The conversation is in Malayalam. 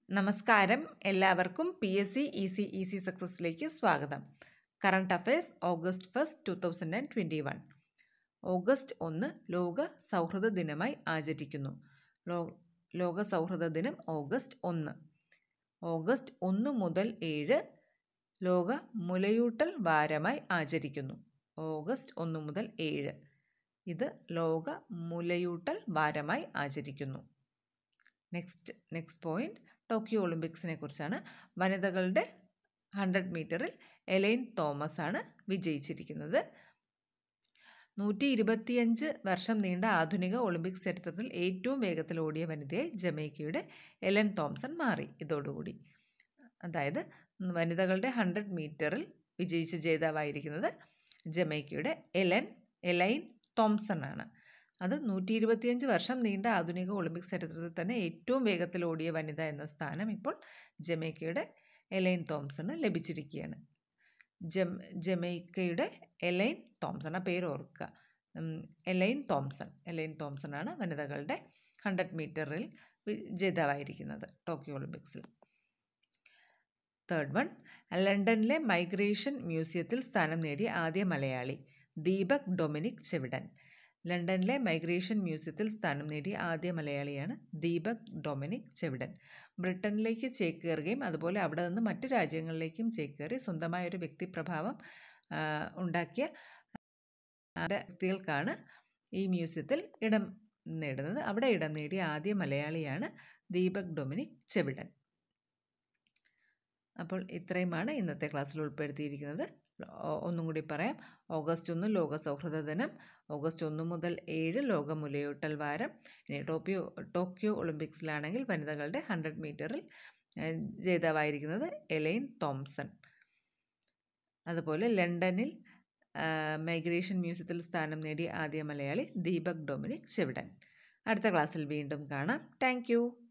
നമസ്കാരം എല്ലാവർക്കും P S C E C E C സക്സസിലേക്ക് സ്വാഗതം current affairs August first two thousand and twenty one August ഒന്ന് ലോക സൗഹൃദ ദിനമായി ആചരിക്കുന്നു ലോ ലോക സൗഹൃദ ദിനം ഓഗസ്റ്റ് ഒന്ന് ഓഗസ്റ്റ് ഒന്ന് മുതൽ ഏഴ് ലോക മുലയൂട്ടൽ വാരമായി ആചരിക്കുന്നു ഓഗസ്റ്റ് ഒന്ന് മുതൽ ഏഴ് ഇത് ലോക മുലയൂട്ടൽ വാരമായി ആചരിക്കുന്നു നെക്സ്റ്റ് നെക്സ്റ്റ് പോയിന്റ് ടോക്കിയോ ഒളിമ്പിക്സിനെ കുറിച്ചാണ് വനിതകളുടെ ഹൺഡ്രഡ് മീറ്ററിൽ എലൈൻ തോമസ് ആണ് വിജയിച്ചിരിക്കുന്നത് നൂറ്റി ഇരുപത്തിയഞ്ച് വർഷം നീണ്ട ആധുനിക ഒളിമ്പിക്സ് ചരിത്രത്തിൽ ഏറ്റവും വേഗത്തിൽ ഓടിയ വനിതയായി ജമൈക്കയുടെ എലൻ തോംസൺ മാറി ഇതോടുകൂടി അതായത് വനിതകളുടെ ഹൺഡ്രഡ് മീറ്ററിൽ വിജയിച്ച ജേതാവായിരിക്കുന്നത് ജമൈക്കയുടെ എലൻ എലൈൻ തോംസൺ ആണ് അത് നൂറ്റി ഇരുപത്തിയഞ്ച് വർഷം നീണ്ട ആധുനിക ഒളിമ്പിക്സ് ചരിത്രത്തിൽ തന്നെ ഏറ്റവും വേഗത്തിൽ ഓടിയ വനിത എന്ന സ്ഥാനം ഇപ്പോൾ ജമൈക്കയുടെ എലൈൻ തോംസണ് ലഭിച്ചിരിക്കുകയാണ് ജം ജമൈക്കയുടെ എലൈൻ തോംസൺ ആ പേര് ഓർക്കുക എലൈൻ തോംസൺ എലൈൻ തോംസൺ ആണ് വനിതകളുടെ ഹൺഡ്രഡ് മീറ്ററിൽ ജേതാവായിരിക്കുന്നത് ടോക്കിയോ ഒളിമ്പിക്സിൽ തേർഡ് വൺ ലണ്ടനിലെ മൈഗ്രേഷൻ മ്യൂസിയത്തിൽ സ്ഥാനം നേടിയ ആദ്യ മലയാളി ദീപക് ഡൊമിനിക് ചെവിടൻ ലണ്ടനിലെ മൈഗ്രേഷൻ മ്യൂസിയത്തിൽ സ്ഥാനം നേടിയ ആദ്യ മലയാളിയാണ് ദീപക് ഡൊമിനിക് ചെവിടൻ ബ്രിട്ടനിലേക്ക് ചേക്കേറുകയും അതുപോലെ അവിടെ നിന്ന് മറ്റു രാജ്യങ്ങളിലേക്കും ചേക്കേറി സ്വന്തമായ ഒരു വ്യക്തിപ്രഭാവം ഉണ്ടാക്കിയ വ്യക്തികൾക്കാണ് ഈ മ്യൂസിയത്തിൽ ഇടം നേടുന്നത് അവിടെ ഇടം നേടിയ ആദ്യ മലയാളിയാണ് ദീപക് ഡൊമിനിക് ചെവിടൻ അപ്പോൾ ഇത്രയുമാണ് ഇന്നത്തെ ക്ലാസ്സിൽ ഉൾപ്പെടുത്തിയിരിക്കുന്നത് ഒന്നും കൂടി പറയാം ഓഗസ്റ്റ് ഒന്ന് ലോക സൗഹൃദ ദിനം ഓഗസ്റ്റ് ഒന്ന് മുതൽ ഏഴ് ലോക മുലയൂട്ടൽ വാരം ഇനി ടോക്കിയോ ടോക്കിയോ ഒളിമ്പിക്സിലാണെങ്കിൽ വനിതകളുടെ ഹൺഡ്രഡ് മീറ്ററിൽ ജേതാവായിരിക്കുന്നത് എലൈൻ തോംസൺ അതുപോലെ ലണ്ടനിൽ മൈഗ്രേഷൻ മ്യൂസിയത്തിൽ സ്ഥാനം നേടിയ ആദ്യ മലയാളി ദീപക് ഡൊമിനിക് ചെവിടൻ അടുത്ത ക്ലാസ്സിൽ വീണ്ടും കാണാം താങ്ക്